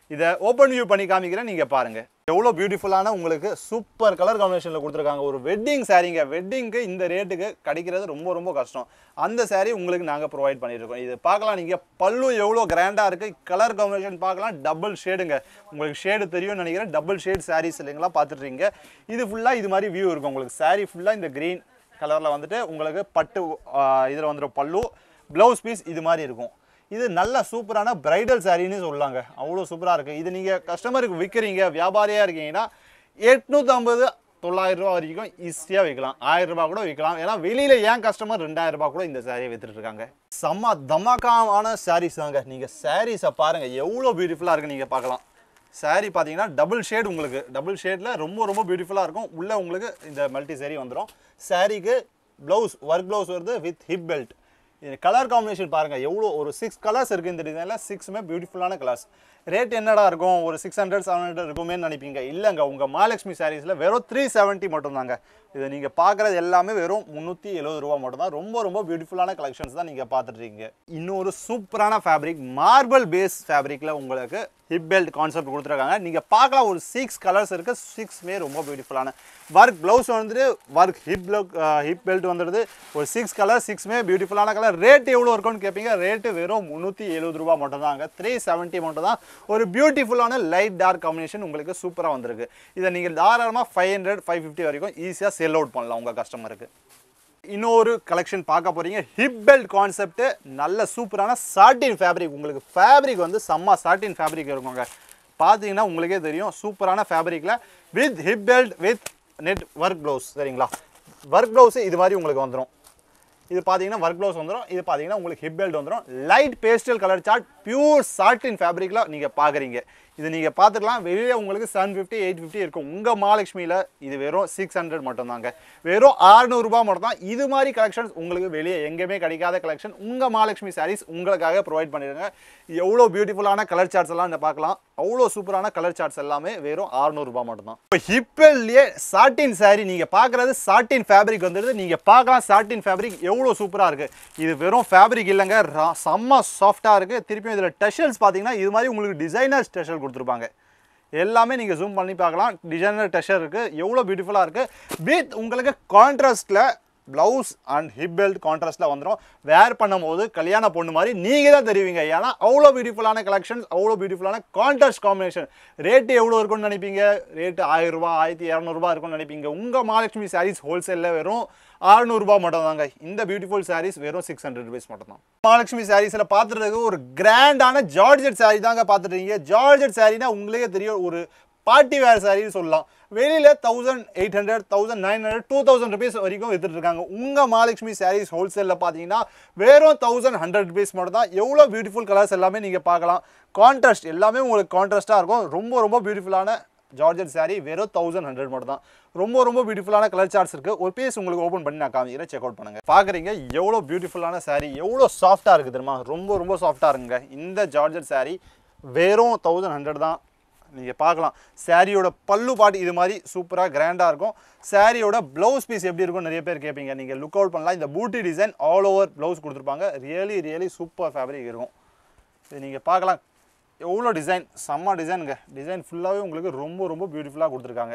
Speaker 1: இதை ஓப்பன் வியூ பண்ணி காமிக்கிறேன் நீங்கள் பாருங்கள் எவ்வளோ பியூட்டிஃபுல்லான உங்களுக்கு சூப்பர் கலர் காம்பினேஷனில் கொடுத்துருக்காங்க ஒரு வெட்டிங் சாரீங்க வெட்டிங்க்கு இந்த ரேட்டுக்கு கிடைக்கிறது ரொம்ப ரொம்ப கஷ்டம் அந்த saree உங்களுக்கு நாங்கள் ப்ரொவைட் பண்ணியிருக்கோம் இது பார்க்கலாம் நீங்கள் பல்லு எவ்வளோ கிராண்டாக இருக்குது கலர் காம்பினேஷன் பார்க்கலாம் டபுள் ஷேடுங்க உங்களுக்கு ஷேடு தெரியும்னு நினைக்கிறேன் டபுள் ஷேட் சாரீஸ் இல்லைங்களா பார்த்துட்றீங்க இது ஃபுல்லாக இது மாதிரி வியூ இருக்கும் உங்களுக்கு saree ஃபுல்லாக இந்த க்ரீன் கலரில் வந்துட்டு உங்களுக்கு பட்டு இதில் வந்துடும் பல்லு ப்ளவுஸ் பீஸ் இது மாதிரி இருக்கும் இது நல்ல சூப்பரான பிரைடல் சாரின்னு சொல்லலாங்க அவ்வளோ சூப்பராக இருக்குது இது நீங்கள் கஸ்டமருக்கு விற்கிறீங்க வியாபாரியாக இருக்கீங்கன்னா எட்நூற்றம்பது தொள்ளாயிரம் ரூபா வரைக்கும் ஈஸியாக விற்கலாம் ஆயிரம் ரூபாய் கூட விற்கலாம் ஏன்னா வெளியில் ஏன் கஸ்டமர் ரெண்டாயிரம் ரூபாய் கூட இந்த சாரியை வித்துட்டு இருக்காங்க செம்ம தமாக்கான சாரீஸ் தாங்க நீங்கள் சாரீஸை பாருங்கள் எவ்வளோ பியூட்டிஃபுல்லாக இருக்குது நீங்கள் பார்க்கலாம் saree பார்த்தீங்கன்னா டபுள் ஷேட் உங்களுக்கு டபுள் ஷேடில் ரொம்ப ரொம்ப பியூட்டிஃபுல்லாக இருக்கும் உள்ளே உங்களுக்கு இந்த மல்டி saree வந்துடும் சாரீக்கு ப்ளவுஸ் ஒர்க் ப்ளவுஸ் வருது வித் ஹிப் பெல்ட் இது கலர் காம்பினேஷன் பாருங்கள் எவ்வளோ ஒரு சிக்ஸ் கலர்ஸ் இருக்குது இந்த டிசைனில் சிக்ஸுமே பியூட்டிஃபுல்லான கலர்ஸ் ரேட் என்னடா இருக்கும் ஒரு சிக்ஸ் ஹண்ட்ரட் செவன் ஹண்ட்ரட் இருக்குமே நினைப்பீங்க இல்லைங்க உங்கள் மகாலட்சுமி சாரீஸில் வெறும் த்ரீ செவன்ட்டி மட்டும்தாங்க இது நீங்கள் பார்க்குறது எல்லாமே வெறும் முந்நூற்றி எழுபது ரூபா மட்டும்தான் ரொம்ப ரொம்ப பியூட்டிஃபுல்லான கலெக்ஷன்ஸ் தான் நீங்கள் பார்த்துட்ருக்கீங்க இன்னொரு சூப்பரான ஃபேப்ரிக் மார்பிள் பேஸ் ஃபேப்ரிக்கில் உங்களுக்கு ஹிப் பெல்ட் கான்செப்ட் கொடுத்துருக்காங்க நீங்கள் பார்க்கலாம் ஒரு சிக்ஸ் கலர்ஸ் இருக்குது சிக்ஸ்மே ரொம்ப பியூட்டிஃபுல்லான ஒர்க் ப்ளவுஸ் வந்துட்டு ஒர்க் ஹிப் ஹிப் பெல்ட் வந்துடுது ஒரு சிக்ஸ் கலர் சிக்ஸ்மே பியூட்டிஃபுல்லான கலர் ரேட் எவ்வளோ இருக்கும்னு கேட்பீங்க ரேட்டு வெறும் முந்நூற்றி எழுபது ரூபா மட்டும் தாங்க த்ரீ செவன்ட்டி மட்டும் தான் ஒரு பியூட்டிஃபுல்லான லைட் டார்க் காம்பினேஷன் உங்களுக்கு சூப்பராக வந்திருக்கு இதை நீங்கள் தாராளமாக ஃபைவ் ஹண்ட்ரட் ஃபைவ் ஃபிஃப்டி வரைக்கும் ஈஸியாக செல் அவுட் பண்ணலாம் உங்கள் கஸ்டமருக்கு இன்னொரு கலெக்ஷன் பார்க்க போறீங்க ஹிப் பெல்ட் கான்செப்ட் நல்ல சூப்பரான சாட்டின் ஃபேப்ரிக் உங்களுக்கு ஃபேப்ரிக் வந்து செம்ம சாட்டின் ஃபேப்ரிக் இருக்குங்க பார்த்தீங்கன்னா உங்களுக்கே தெரியும் சூப்பரான ஃபேப்ரிக்கில் with hip belt with net work blouse சரிங்களா ஒர்க் ப்ளவுஸ் இது மாதிரி உங்களுக்கு வந்துடும் இது பார்த்தீங்கன்னா ஒர்க் ப்ளவுஸ் வந்துடும் இது பார்த்தீங்கன்னா உங்களுக்கு ஹிப் பெல்ட் வந்துடும் light pastel colour chart pure satin ஃபேப்ரிக்கில் நீங்கள் பார்க்குறீங்க இது நீங்கள் பார்த்துக்கலாம் வெளியே உங்களுக்கு செவன் ஃபிஃப்டி எயிட் ஃபிஃப்டி இருக்கும் உங்கள் மகாலட்சுமியில் இது வெறும் சிக்ஸ் ஹண்ட்ரட் மட்டும்தாங்க வெறும் அறுநூறுபா மட்டும் தான் இது மாதிரி கலெக்ஷன்ஸ் உங்களுக்கு வெளியே எங்கேயுமே கிடைக்காத கலெக்ஷன் உங்கள் மகாலட்சுமி சாரீஸ் உங்களுக்காக ப்ரொவைட் பண்ணிடுங்க எவ்வளோ பியூட்டிஃபுல்லான கலர் சார்ட்ஸ் எல்லாம் இந்த பார்க்கலாம் அவ்வளோ சூப்பரான கலர் சார்ட்ஸ் எல்லாமே வெறும் அறுநூறுபா மட்டும் தான் இப்போ ஹிப்பல்லையே சாட்டின் saree நீங்கள் பார்க்குறது சாட்டின் ஃபேப்ரிக் வந்துடுது நீங்கள் பார்க்கலாம் சாட்டின் ஃபேப்ரிக் எவ்வளோ சூப்பராக இருக்குது இது வெறும் ஃபேப்ரிக் இல்லைங்க ரா- செம்ம சாஃப்டாக இருக்குது திருப்பியும் இதில் டெஷல்ஸ் பார்த்தீங்கன்னா இது மாதிரி உங்களுக்கு டிசைனர் டெஷல் கொடுத்துருப்பாங்க எல்லாமே நீங்கள் ஜூம் பண்ணி பார்க்கலாம் டிசைனர் டெஷர் இருக்குது எவ்வளோ பியூட்டிஃபுல்லாக இருக்குது வித் உங்களுக்கு கான்ட்ராஸ்ட்டில் ப்ளவுஸ் அண்ட் ஹிப் பெல்ட் கான்ட்ராஸ்ட்டில் வந்துடும் வேர் பண்ணும்போது கல்யாண பொண்ணு மாதிரி நீங்கள் தான் தெரிவிங்க ஏன்னா அவ்வளோ பியூட்டிஃபுல்லான கலெக்ஷன்ஸ் அவ்வளோ பியூட்டிஃபுல்லான கான்ட்ராஸ்ட் காம்பினேஷன் ரேட்டு எவ்வளோ இருக்கும்னு நினைப்பீங்க ரேட்டு ஆயிரம் ரூபாய் ஆயிரத்தி இரநூறுபா இருக்கும்னு நினைப்பீங்க உங்கள் மகாலட்சுமி சாரீஸ் ஹோல்சேலில் வெறும் அறுநூறுபா மட்டும் தாங்க இந்த பியூட்டிஃபுல் சாரீஸ் வெறும் சிக்ஸ் ஹண்ட்ரட் ருபீஸ் மட்டும் தான் மகாலட்சுமி சாரீஸில் பார்த்துட்டு ஒரு கிராண்டான ஜார்ஜெட் saree தாங்க பார்த்துட்டீங்க ஜார்ஜெட் சாரீனா உங்களுக்கே தெரியும் ஒரு பார்ட்டி வேர் சாரின்னு சொல்லலாம் வெளியில் thousand eight hundred thousand nine hundred two thousand rupees வரைக்கும் வித்துட்டு இருக்காங்க உங்கள் மகாலட்சுமி சாரீஸ் ஹோல்சேலில் பார்த்தீங்கன்னா வெறும் தௌசண்ட் ஹண்ட்ரட் ருபீஸ் மட்டும் தான் எவ்வளோ பியூட்டிஃபுல் கலர்ஸ் எல்லாமே நீங்கள் பார்க்கலாம் கான்ட்ராஸ்ட் எல்லாமே உங்களுக்கு கான்ட்ராஸ்ட்டாக இருக்கும் ரொம்ப ரொம்ப பியூட்டிஃபுல்லான ஜார்ஜெட் saree வெறும் தௌசண்ட் ஹண்ட்ரட் மட்டும் தான் ரொம்ப ரொம்ப பியூட்டிஃபுல்லான கலர் சார்ட்ஸ் இருக்குது ஒரு பீஸ் உங்களுக்கு ஓப்பன் பண்ணி நான் காமிக்கிறேன் செக் அவுட் பண்ணுங்கள் பார்க்குறீங்க எவ்வளோ பியூட்டிஃபுல்லான saree எவ்வளோ சாஃப்டாக இருக்குது தெரியுமா ரொம்ப ரொம்ப சாஃப்டாக இருக்குங்க இந்த ஜார்ஜெட் saree வெறும் தௌசண்ட் ஹண்ட்ரட் தான் நீங்கள் பார்க்கலாம் சாரியோட பல்லு பாட்டு இது மாதிரி சூப்பராக கிராண்டாக இருக்கும் சாரியோட ப்ளவுஸ் பீஸ் எப்படி இருக்கும் நிறைய பேர் கேட்பீங்க நீங்கள் லுக் அவுட் பண்ணலாம் இந்த பூட்டி டிசைன் ஆல் ஓவர் ப்ளவுஸ் கொடுத்துருப்பாங்க ரியலி ரியலி சூப்பர் ஃபேப்ரிக் இருக்கும் இது நீங்கள் பார்க்கலாம் எவ்வளோ டிசைன் செம்ம டிசைனுங்க டிசைன் ஃபுல்லாகவே உங்களுக்கு ரொம்ப ரொம்ப பியூட்டிஃபுல்லாக கொடுத்துருக்காங்க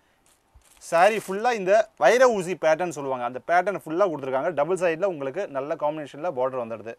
Speaker 1: saree ஃபுல்லாக இந்த வைர ஊசி பேட்டர்ன் சொல்லுவாங்க அந்த பேட்டர்ன் ஃபுல்லாக கொடுத்துருக்காங்க டபுள் சைடில் உங்களுக்கு நல்ல காம்பினேஷனில் பார்டர் வந்துடுது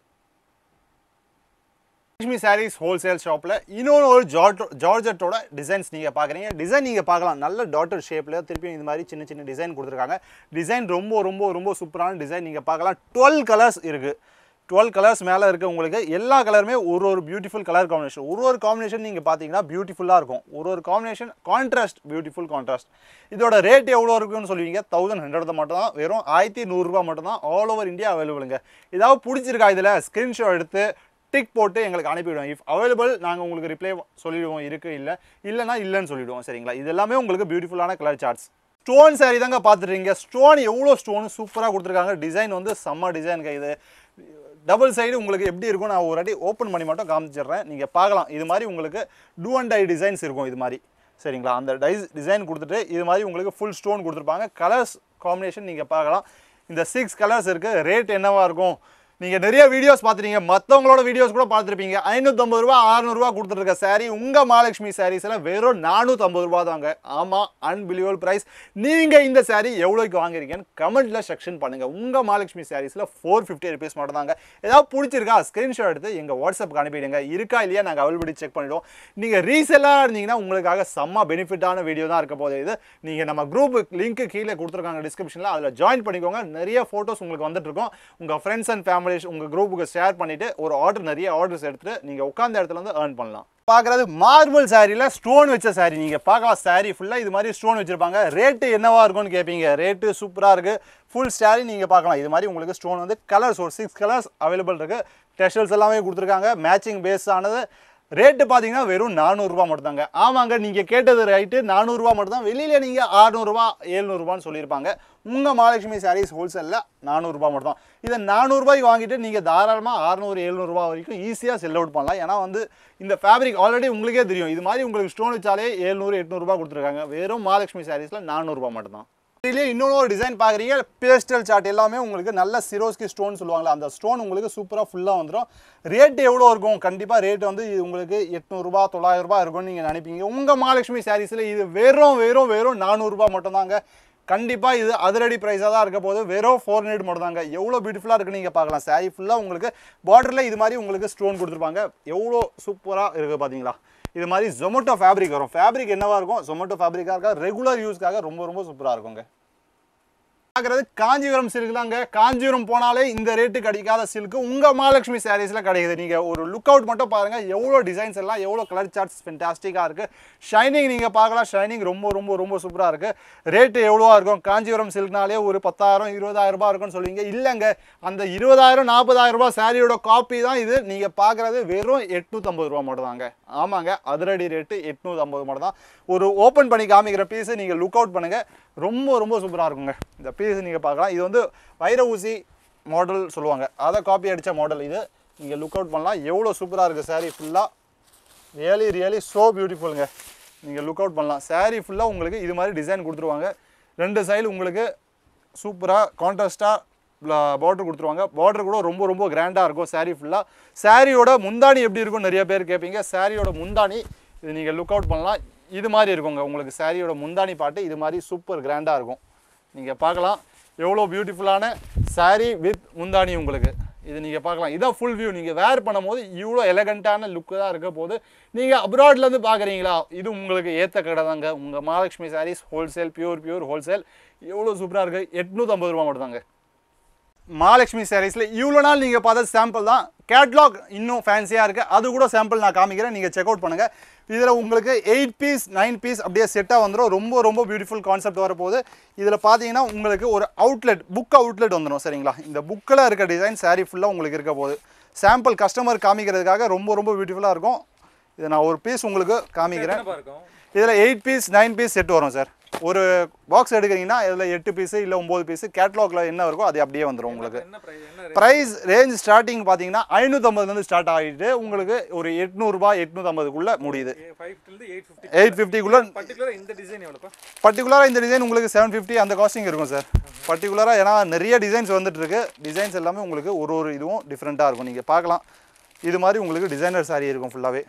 Speaker 1: லக்ஷ்மி சாரீஸ் ஹோல்சேல் ஷாப்பில் இன்னொன்று ஒரு ஜார்ட் ஜார்ஜெட்டோட டிசைன்ஸ் நீங்கள் பார்க்குறீங்க டிசைன் நீங்கள் பார்க்கலாம் நல்ல டாட்டர் ஷேப்பில் திருப்பியும் இது மாதிரி சின்ன சின்ன டிசைன் கொடுத்துருக்காங்க டிசைன் ரொம்ப ரொம்ப ரொம்ப சூப்பரான டிசைன் நீங்கள் பார்க்கலாம் டுவெல் கலர்ஸ் இருக்குது டுவெல் கலர்ஸ் மேலே இருக்குது உங்களுக்கு எல்லா கலருமே ஒரு ஒரு பியூட்டிஃபுல் கலர் காம்பினேஷன் ஒரு ஒரு காம்பினேஷன் நீங்கள் பார்த்தீங்கன்னா பியூட்டிஃபுல்லாக இருக்கும் ஒரு ஒரு காம்பினேஷன் கான்ட்ராஸ்ட் பியூட்டிஃபுல் கான்ட்ராஸ்ட் இதோட ரேட் எவ்வளோ இருக்குன்னு சொல்லுவீங்க தௌசண்ட் ஹண்ட்ரட் மட்டும் தான் வெறும் ஆயிரத்தி நூறுரூவா மட்டும் தான் ஆல் ஓவர் இந்தியா அவைலபிளுங்க ஏதாவது பிடிச்சிருக்கா இதில் ஸ்க்ரீன்ஷாட் எடுத்து டிக் போட்டு எங்களுக்கு அனுப்பிவிடுவோம் இஃப் அவைலபிள் நாங்கள் உங்களுக்கு ரிப்ளை சொல்லிடுவோம் இருக்குது இல்லை இல்லைனா இல்லைன்னு சொல்லிடுவோம் சரிங்களா இது எல்லாமே உங்களுக்கு பியூட்டிஃபுல்லான கலர் சார்ட்ஸ் ஸ்டோன் saree தாங்க பார்த்துருக்கீங்க ஸ்டோன் எவ்வளோ ஸ்டோன் சூப்பராக கொடுத்துருக்காங்க டிசைன் வந்து செம்ம டிசைனுங்க இது டபுள் சைடு உங்களுக்கு எப்படி இருக்கும் நான் ஒரு வாட்டி ஓப்பன் பண்ணி மட்டும் காமிச்சிடுறேன் நீங்கள் பார்க்கலாம் இது மாதிரி உங்களுக்கு டூ அண்ட் டை டிசைன்ஸ் இருக்கும் இது மாதிரி சரிங்களா அந்த டைஸ் டிசைன் கொடுத்துட்டு இது மாதிரி உங்களுக்கு ஃபுல் ஸ்டோன் கொடுத்துருப்பாங்க கலர்ஸ் காம்பினேஷன் நீங்கள் பார்க்கலாம் இந்த சிக்ஸ் கலர்ஸ் இருக்குது ரேட் என்னவா இருக்கும் நீங்கள் நிறைய வீடியோஸ் பார்த்துருப்பீங்க மற்றவங்களோட வீடியோஸ் கூட பார்த்துருப்பீங்க ஐநூற்றம்பது ரூபா அறநூறுவா கொடுத்துருக்க saree உங்கள் மகாலட்சுமி சாரீஸில் வெறும் நானூற்றம்பது ரூபா தாங்க ஆமாம் அன்பிலியபிள் ப்ரைஸ் நீங்கள் இந்த saree எவ்வளோக்கு வாங்குறீங்கன்னு கமெண்ட்டில் செக்ஷன் பண்ணுங்கள் உங்கள் மகாலட்சுமி சாரீஸில் ஃபோர் ஃபிஃப்டி ருபீஸ் மட்டும் தாங்க ஏதாவது பிடிச்சிருக்கா ஸ்க்ரீன்ஷாட் எடுத்து எங்கள் வாட்ஸ்அப்புக்கு அனுப்பிடுங்க இருக்கா இல்லையா நாங்கள் அவைலபிலிட்டி செக் பண்ணிவிடுவோம் நீங்கள் ரீசெல்லாக இருந்தீங்கன்னா உங்களுக்காக செம்ம பெனிஃபிட்டான வீடியோ தான் இருக்க போகுது இது நீங்கள் நம்ம குரூப் லிங்க் கீழே கொடுத்துருக்காங்க டிஸ்கிரிப்ஷனில் அதில் ஜாயின் பண்ணிக்கோங்க நிறைய ஃபோட்டோஸ் உங்களுக்கு வந்துட்டு இருக்கும் உங்கள் ஃப்ரெண்ட்ஸ் அண்ட் ஃபேமிலிஸ் உங்கள் குரூப்புக்கு ஷேர் பண்ணிவிட்டு ஒரு ஆர்டர் நிறைய ஆர்டர்ஸ் எடுத்துட்டு நீங்கள் உட்காந்த இடத்துல வந்து ஏர்ன் பண்ணலாம் பார்க்குறது மார்பிள் சாரியில் ஸ்டோன் வச்ச சாரி நீங்கள் பார்க்கலாம் சாரி ஃபுல்லாக இது மாதிரி ஸ்டோன் வச்சுருப்பாங்க ரேட்டு என்னவா இருக்கும்னு கேட்பீங்க ரேட்டு சூப்பராக இருக்குது ஃபுல் சாரி நீங்கள் பார்க்கலாம் இது மாதிரி உங்களுக்கு ஸ்டோன் வந்து கலர்ஸ் ஒரு சிக்ஸ் கலர்ஸ் அவைலபிள் இருக்குது டெஷல்ஸ் எல்லாமே கொடுத்துருக்காங்க மேட்சிங் பேஸ் ஆனது ரேட்டு பார்த்தீங்கன்னா வெறும் நானூறுரூவா மட்டும்தாங்க ஆமாங்க நீங்கள் கேட்டது ரைட்டு நானூறுரூவா மட்டும்தான் வெளியில் நீங்கள் அறநூறுவா ஏழ்நூறுபான்னு சொல்லியிருப்பாங்க உங்கள் மகாலட்சுமி சாரீஸ் ஹோல்சேலில் நானூறுரூபா மட்டும் தான் இதை நானூறுபாய்க்கு வாங்கிட்டு நீங்கள் தாராளமாக அறநூறு எழுநூறுபா வரைக்கும் ஈஸியாக செல் அவுட் பண்ணலாம் ஏன்னா வந்து இந்த ஃபேப்ரிக் ஆல்ரெடி உங்களுக்கே தெரியும் இது மாதிரி உங்களுக்கு ஸ்டோன் வச்சாலே ஏழ்நூறு எட்நூறுபா கொடுத்துருக்காங்க வெறும் மகாலட்சுமி சாரீஸில் நானூறுரூபா மட்டும்தான் இதுலேயே இன்னொரு ஒரு டிசைன் பார்க்குறீங்க பேஸ்டல் சார்ட் எல்லாமே உங்களுக்கு நல்ல சிரோஸ்கி ஸ்டோன் சொல்லுவாங்களா அந்த ஸ்டோன் உங்களுக்கு சூப்பராக ஃபுல்லாக வந்துடும் ரேட் எவ்வளோ இருக்கும் கண்டிப்பாக ரேட் வந்து இது உங்களுக்கு எட்நூறுபா தொள்ளாயிரரூபா இருக்கும்னு நீங்கள் நினைப்பீங்க உங்கள் மகாலட்சுமி சாரீஸில் இது வெறும் வெறும் வெறும் நானூறுரூபா மட்டும்தாங்க கண்டிப்பாக இது அதிரடி ப்ரைஸாக தான் இருக்க போது வெறும் ஃபோர் ஹண்ட்ரட் மட்டும் தாங்க எவ்வளோ பியூட்டிஃபுல்லாக இருக்குன்னு நீங்கள் பார்க்கலாம் சாரி ஃபுல்லாக உங்களுக்கு பார்டரில் இது மாதிரி உங்களுக்கு ஸ்டோன் கொடுத்துருப்பாங்க எவ்வளோ சூப்பராக இருக்குது பார்த்தீங்களா இது மாதிரி ஜொமேட்டோ ஃபேப்ரிக் வரும் ஃபேப்ரிக் என்னவா இருக்கும் ஜொமேட்டோ ஃபேப்ரிக்காக இருக்கா ரெகுலர் யூஸ்க்காக ரொம்ப ரொம்ப சூப்பராக இருக்குங்க பார்க்குறது காஞ்சிபுரம் சில்க் தாங்க காஞ்சிபுரம் போனாலே இந்த ரேட்டு கிடைக்காத சில்க்கு உங்கள் மகாலட்சுமி சாரீஸில் கிடைக்குது நீங்கள் ஒரு லுக் அவுட் மட்டும் பாருங்கள் எவ்வளோ டிசைன்ஸ் எல்லாம் எவ்வளோ கலர் சார்ட்ஸ் ஃபென்டாஸ்டிக்காக இருக்குது ஷைனிங் நீங்கள் பார்க்கலாம் ஷைனிங் ரொம்ப ரொம்ப ரொம்ப சூப்பராக இருக்குது ரேட்டு எவ்வளோவா இருக்கும் காஞ்சிபுரம் சில்க்னாலே ஒரு பத்தாயிரம் இருபதாயிரம் ரூபாய் இருக்கும்னு சொல்லுவீங்க இல்லைங்க அந்த இருபதாயிரம் நாற்பதாயிரம் ரூபாய் சாரியோட காப்பி தான் இது நீங்கள் பார்க்குறது வெறும் எட்நூற்றம்பது ரூபா மட்டும் தாங்க ஆமாங்க அதிரடி ரேட்டு எட்நூற்றம்பது மட்டும் தான் ஒரு ஓப்பன் பண்ணி காமிக்கிற பீஸை நீங்கள் லுக் அவுட் பண்ணுங்கள் ரொம்ப ரொம்ப சூப்பராக இருக்குங்க இந்த பீஸ் நீங்கள் பார்க்கலாம் இது வந்து வைர ஊசி மாடல் சொல்லுவாங்க அதை காப்பி அடித்த மாடல் இது நீங்கள் லுக் அவுட் பண்ணலாம் எவ்வளோ சூப்பராக இருக்குது saree ஃபுல்லாக ரியலி ரியலி ஸோ பியூட்டிஃபுல்லுங்க நீங்கள் லுக் அவுட் பண்ணலாம் saree ஃபுல்லாக உங்களுக்கு இது மாதிரி டிசைன் கொடுத்துருவாங்க ரெண்டு சைடு உங்களுக்கு சூப்பராக கான்ட்ராஸ்ட்டாக பார்டர் கொடுத்துருவாங்க பார்டர் கூட ரொம்ப ரொம்ப கிராண்டாக இருக்கும் saree ஃபுல்லாக சாரியோட முந்தாணி எப்படி இருக்கும் நிறைய பேர் கேட்பீங்க சாரியோட முந்தாணி இது நீங்கள் லுக் அவுட் பண்ணலாம் இது மாதிரி இருக்குங்க உங்களுக்கு சாரியோட முந்தாணி பாட்டு இது மாதிரி சூப்பர் கிராண்டாக இருக்கும் நீங்கள் பார்க்கலாம் எவ்வளோ பியூட்டிஃபுல்லான saree வித் முந்தாணி உங்களுக்கு இது நீங்கள் பார்க்கலாம் இதான் ஃபுல் வியூ நீங்கள் வேர் பண்ணும்போது இவ்வளோ எலகண்ட்டான லுக்கு தான் இருக்க போது நீங்கள் அப்ராட்லேருந்து பார்க்குறீங்களா இது உங்களுக்கு ஏற்ற கடை தாங்க உங்கள் Mahalakshmi sarees wholesale pure pure wholesale எவ்வளோ சூப்பராக இருக்குது எட்நூற்றம்பது ரூபா மட்டும் தாங்க மகாலட்சுமி சாரீஸில் இவ்வளோ நாள் நீங்கள் பார்த்த சாம்பிள் தான் கேட்லாக் இன்னும் ஃபேன்சியாக இருக்குது அது கூட சாம்பிள் நான் காமிக்கிறேன் நீங்கள் செக் அவுட் பண்ணுங்கள் இதில் உங்களுக்கு எயிட் பீஸ் நைன் பீஸ் அப்படியே செட்டாக வந்துடும் ரொம்ப ரொம்ப பியூட்டிஃபுல் கான்செப்ட் வரப்போகுது இதில் பார்த்தீங்கன்னா உங்களுக்கு ஒரு அவுட்லெட் புக் அவுட்லெட் வந்துடும் சரிங்களா இந்த புக்கில் இருக்க டிசைன் saree ஃபுல்லாக உங்களுக்கு இருக்க போகுது சாம்பிள் கஸ்டமர் காமிக்கிறதுக்காக ரொம்ப ரொம்ப பியூட்டிஃபுல்லாக இருக்கும் இதை நான் ஒரு பீஸ் உங்களுக்கு காமிக்கிறேன்
Speaker 2: என்னப்பா இருக்கும்
Speaker 1: இதில் eight piece nine piece set வரும் சார் ஒரு பாக்ஸ் எடுக்கிறீங்கன்னா இதில் எட்டு பீஸு இல்லை ஒம்பது பீஸு கேட்லாகில் என்ன இருக்கோ அது அப்படியே வந்துடும் உங்களுக்கு
Speaker 2: என்ன பிரைஸ் என்ன
Speaker 1: ப்ரைஸ் ரேஞ்ச் ஸ்டார்டிங் பார்த்தீங்கன்னா ஐநூற்றம்பதுலேருந்து ஸ்டார்ட் ஆகிட்டு உங்களுக்கு ஒரு எட்நூறுபா எட்நூற்றம்பதுக்குள்ளே முடியுது
Speaker 2: ஃபைவ் இருந்து எயிட் ஃபிஃப்டி
Speaker 1: எயிட் ஃபிஃப்டிக்குள்ளே
Speaker 2: பர்டிகுலர் இந்த டிசைன் எவ்வளோப்பா
Speaker 1: பர்டிகுலராக இந்த டிசைன் உங்களுக்கு செவன் ஃபிஃப்டி அந்த காஸ்டிங் இருக்கும் சார் பர்டிகுலராக ஏன்னா நிறைய டிசைன்ஸ் வந்துட்டு இருக்கு டிசைன்ஸ் எல்லாமே உங்களுக்கு ஒரு ஒரு இதுவும் டிஃப்ரெண்ட்டாக இருக்கும் நீங்கள் பார்க்கலாம் இது மாதிரி உங்களுக்கு டிசைனர் saree இருக்கும் ஃபுல்லாகவே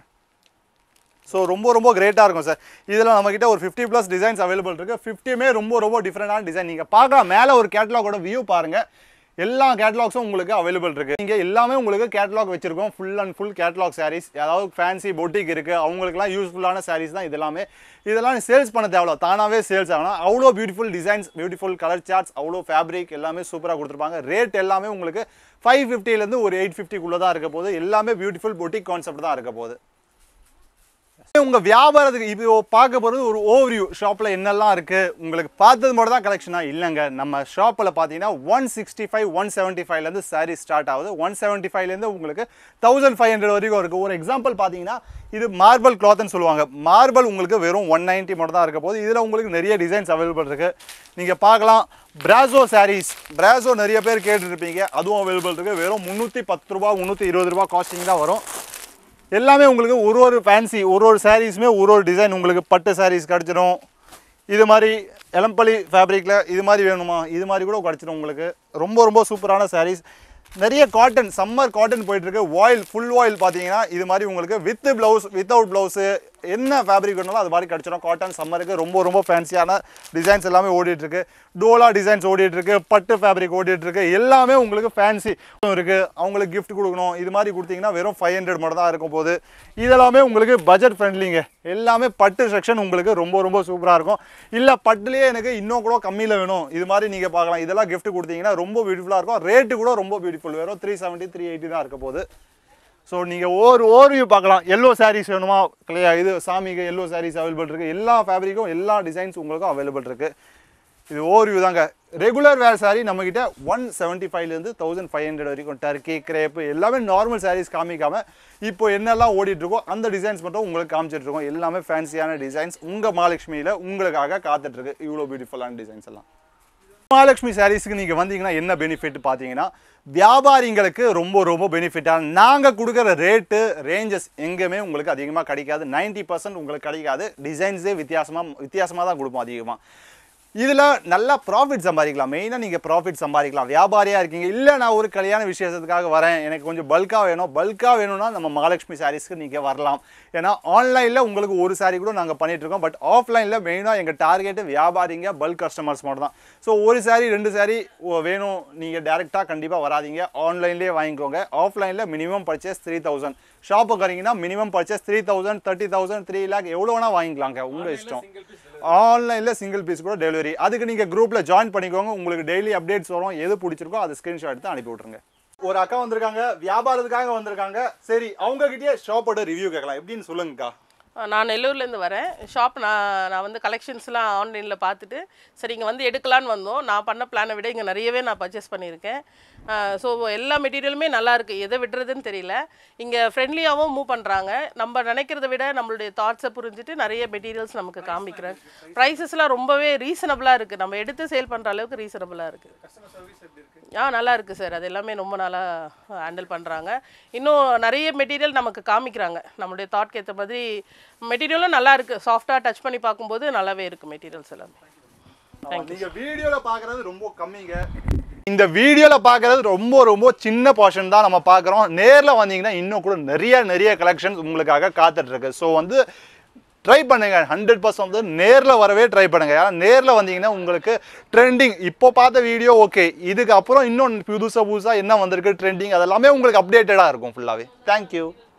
Speaker 1: ஸோ ரொம்ப ரொம்ப கிரேட்டாக இருக்கும் சார் இதில் நம்மக்கிட்ட ஒரு ஃபிஃப்டி ப்ளஸ் டிசைன்ஸ் அவைலபிள் இருக்குது ஃபிஃப்டியுமே ரொம்ப ரொம்ப டிஃப்ரெண்டான டிசைன் நீங்கள் பார்க்கலாம் மேலே ஒரு கேட்லாகோட வியூ பாருங்கள் எல்லா கேட்லாக்ஸும் உங்களுக்கு அவைலபிள் இருக்குது இங்கே எல்லாமே உங்களுக்கு கேட்லாக் வச்சிருக்கோம் full and full catalogue sarees அதாவது ஃபேன்சி பொட்டிக் இருக்குது அவங்களுக்குலாம் யூஸ்ஃபுல்லான sarees தான் இது எல்லாமே இதெல்லாம் சேல்ஸ் பண்ண தேவையில்ல தானாகவே சேல்ஸ் ஆகணும் அவ்வளோ beautiful designs beautiful colour charts அவ்வளோ ஃபேப்ரிக் எல்லாமே சூப்பராக கொடுத்துருப்பாங்க ரேட் எல்லாமே உங்களுக்கு ஃபைவ் ஃபிஃப்டிலேருந்து ஒரு எயிட் ஃபிஃப்டிக்குள்ளே தான் இருக்க போகுது எல்லாமே பியூட்டிஃபுல் பொட்டிக் கான்செப்ட் தான் இருக்க போகுது உங்க வியாபாரத்துக்கு இப்போ பார்க்க போகிறது ஒரு ஓவர்வியூ ஷாப்பில் என்னெல்லாம் இருக்குது உங்களுக்கு பார்த்தது மட்டும் தான் கலெக்ஷனா இல்லைங்க நம்ம ஷாப்பில் பார்த்தீங்கன்னா one sixty five one seventy ஃபைவ்லேருந்து சாரீ ஸ்டார்ட் ஆகுது ஒன் செவன்ட்டி ஃபைவ்லேருந்து உங்களுக்கு தௌசண்ட் ஃபைவ் ஹண்ட்ரட் வரைக்கும் இருக்குது ஒரு எக்ஸாம்பிள் பார்த்தீங்கன்னா இது மார்பிள் கிளாத்னு சொல்லுவாங்க மார்பிள் உங்களுக்கு வெறும் ஒன் நைன்ட்டி மட்டும் தான் இருக்க போது இதில் உங்களுக்கு நிறைய டிசைன்ஸ் அவைலபிள் இருக்குது நீங்கள் பார்க்கலாம் பிராசோ சாரீஸ் பிராசோ நிறைய பேர் கேட்டுருப்பீங்க அதுவும் அவைலபிள் இருக்குது வெறும் முந்நூற்றி பத்து ரூபா முந்நூற்றி இருபது ரூபா காஸ்டிங் தான் வரும் எல்லாமே உங்களுக்கு ஒரு ஒரு ஃபேன்சி ஒரு ஒரு சாரீஸுமே ஒரு ஒரு டிசைன் உங்களுக்கு பட்டு சாரீஸ் கிடச்சிடும் இது மாதிரி எலம்பலி ஃபேப்ரிக்கில் இது மாதிரி வேணுமா இது மாதிரி கூட கிடச்சிடும் உங்களுக்கு ரொம்ப ரொம்ப சூப்பரான சாரீஸ் நிறைய காட்டன் சம்மர் காட்டன் போயிட்டு இருக்கு வாயில் ஃபுல் வாயில் பார்த்தீங்கன்னா இது மாதிரி உங்களுக்கு வித் ப்ளவுஸ் வித்தவுட் ப்ளவுஸு என்ன ஃபேப்ரிக் வேணாலும் அது மாதிரி கிடச்சிடும் காட்டன் சம்மருக்கு ரொம்ப ரொம்ப ஃபேன்சியான டிசைன்ஸ் எல்லாமே ஓடிட்டு இருக்கு டோலா டிசைன்ஸ் ஓடிட்டு இருக்கு பட்டு ஃபேப்ரிக் ஓடிட்டு இருக்கு எல்லாமே உங்களுக்கு ஃபேன்சி இருக்கு அவங்களுக்கு gift கொடுக்கணும் இது மாதிரி கொடுத்தீங்கன்னா வெறும் ஃபைவ் ஹண்ட்ரட் மட்டும் தான் இருக்கும் போது இதெல்லாமே உங்களுக்கு பட்ஜெட் ஃப்ரெண்ட்லிங்க எல்லாமே பட்டு செக்ஷன் உங்களுக்கு ரொம்ப ரொம்ப சூப்பராக இருக்கும் இல்லை பட்டுலேயே எனக்கு இன்னும் கூட கம்மியில் வேணும் இது மாதிரி நீங்கள் பார்க்கலாம் இதெல்லாம் gift கொடுத்தீங்கன்னா ரொம்ப பியூட்டிஃபுல்லாக இருக்கும் ரேட்டு கூட ரொம்ப பியூட்டிஃபுல் வெறும் த்ரீ செவன்ட்டி த்ரீ எயிட்டி தான் இருக்க போகுது ஸோ நீங்கள் ஒரு ஓர்வியூ பார்க்கலாம் எல்லோ சாரீஸ் வேணுமா இல்லையா இது சாமிக்கு எல்லோ சாரீஸ் அவைலபிள் இருக்குது எல்லா ஃபேப்ரிக்கும் எல்லா டிசைன்ஸ் உங்களுக்கும் அவைலபிள் இருக்குது இது ஓர்வியூ தாங்க ரெகுலர் வேர் saree நம்மக்கிட்ட ஒன் செவன்ட்டி ஃபைவ்லேருந்து தௌசண்ட் ஃபைவ் ஹண்ட்ரட் வரைக்கும் டர்க்கி கிரேப்பு எல்லாமே நார்மல் சாரீஸ் காமிக்காம இப்போ என்னெல்லாம் ஓடிட்டு இருக்கோ அந்த டிசைன்ஸ் மட்டும் உங்களுக்கு காமிச்சிட்டு இருக்கோம் எல்லாமே ஃபேன்சியான டிசைன்ஸ் உங்கள் மகாலட்சுமியில் உங்களுக்காக காத்துட்ருக்கு இவ்வளோ பியூட்டிஃபுல்லான டிசைன்ஸ் எல்லாம் மகாலட்சுமி சாரீஸ்க்கு நீங்கள் வந்தீங்கன்னா என்ன பெனிஃபிட் பார்த்தீங்கன்னா வியாபாரிங்களுக்கு ரொம்ப ரொம்ப பெனிஃபிட்டாக நாங்கள் கொடுக்குற ரேட்டு ரேஞ்சஸ் எங்கேயுமே உங்களுக்கு அதிகமாக கிடைக்காது 90% பர்சன்ட் உங்களுக்கு கிடைக்காது டிசைன்ஸே வித்தியாசமாக வித்தியாசமாக தான் கொடுப்போம் அதிகமாக இதில் நல்லா ப்ராஃபிட் சம்பாதிக்கலாம் மெயினாக நீங்கள் ப்ராஃபிட் சம்பாதிக்கலாம் வியாபாரியாக இருக்கீங்க இல்லை நான் ஒரு கல்யாண விசேஷத்துக்காக வரேன் எனக்கு கொஞ்சம் பல்காக வேணும் பல்காக வேணும்னா நம்ம மகாலட்சுமி சாரீஸ்க்கு நீங்கள் வரலாம் ஏன்னா ஆன்லைனில் உங்களுக்கு ஒரு சாரீ கூட நாங்கள் பண்ணிட்டு இருக்கோம் பட் ஆஃப்லைனில் மெயினாக எங்கள் டார்கெட்டு வியாபாரிங்க பல்க் கஸ்டமர்ஸ் மட்டும் தான் ஸோ ஒரு சாரீ ரெண்டு சாரீ வேணும் நீங்கள் டேரெக்டாக கண்டிப்பாக வராதீங்க ஆன்லைன்லேயே வாங்கிக்கோங்க ஆஃப்லைனில் மினிமம் பர்ச்சேஸ் த்ரீ தௌசண்ட் ஷாப்புக்கு வரீங்கன்னா minimum purchase three thousand thirty thousand three lakh எவ்வளோ வேணால் வாங்கிக்கலாங்க உங்கள் இஷ்டம் ஆன்லைனில் சிங்கிள் பீஸ் கூட டெலிவரி அதுக்கு நீங்கள் குரூப்பில் ஜாயின் பண்ணிக்கோங்க உங்களுக்கு டெய்லி அப்டேட்ஸ் வரும் எது பிடிச்சிருக்கோ அதை ஸ்க்ரீன்ஷாட் எடுத்து அனுப்பி விட்ருங்க ஒரு அக்கா வந்திருக்காங்க வியாபாரத்துக்காக வந்திருக்காங்க சரி அவங்க கிட்டயே ஷாப்போட ரிவ்யூ கேட்கலாம் எப்படின்னு சொல்லுங்கக்கா
Speaker 3: நான் நெல்லூர்லேருந்து வரேன் ஷாப் நான் நான் வந்து கலெக்ஷன்ஸ்லாம் ஆன்லைனில் பார்த்துட்டு சரி இங்கே வந்து எடுக்கலான்னு வந்தோம் நான் பண்ண பிளானை விட இங்கே நிறையவே நான் பர்ச்சேஸ் பண்ணியிருக்கேன் ஸோ எல்லா மெட்டீரியலுமே நல்லா இருக்கு எதை விடுறதுன்னு தெரியல இங்கே ஃப்ரெண்ட்லியாகவும் மூவ் பண்ணுறாங்க நம்ம நினைக்கிறத விட நம்மளுடைய தாட்ஸை புரிஞ்சுட்டு நிறைய மெட்டீரியல்ஸ் நமக்கு காமிக்கிறேன் ப்ரைஸஸ்லாம் ரொம்பவே ரீசனபிளாக இருக்குது நம்ம எடுத்து சேல் பண்ணுற அளவுக்கு ரீசனபிளாக இருக்குது ஆ நல்லா இருக்குது சார் அது எல்லாமே ரொம்ப நல்லா ஹேண்டில் பண்ணுறாங்க இன்னும் நிறைய மெட்டீரியல் நமக்கு காமிக்கிறாங்க நம்மளுடைய தாட்க்கு ஏற்ற மாதிரி மெட்டீரியலும் நல்லா இருக்குது சாஃப்டாக டச் பண்ணி பார்க்கும்போது நல்லாவே இருக்குது மெட்டீரியல்ஸ் எல்லாமே
Speaker 1: நீங்க வீடியோல பாக்குறது ரொம்ப கம்மிங்க இந்த வீடியோல பாக்குறது ரொம்ப ரொம்ப சின்ன போர்ஷன் தான் நம்ம பார்க்குறோம் நேர்ல வந்தீங்கன்னா இன்னும் கூட நிறைய நிறைய கலெக்ஷன்ஸ் உங்களுக்காக காத்துட்டு இருக்கு ஸோ வந்து ட்ரை பண்ணுங்க ஹண்ட்ரட் பர்சன்ட் வந்து நேரில் வரவே ட்ரை பண்ணுங்க ஏன்னா நேரில் வந்தீங்கன்னா உங்களுக்கு ட்ரெண்டிங் இப்போ பார்த்த வீடியோ ஓகே இதுக்கு அப்புறம் இன்னும் புதுசாக புதுசாக என்ன வந்திருக்கு ட்ரெண்டிங் அதெல்லாமே உங்களுக்கு அப்டேட்டடாக இருக்கும் ஃபுல்லாகவே தேங்க்யூ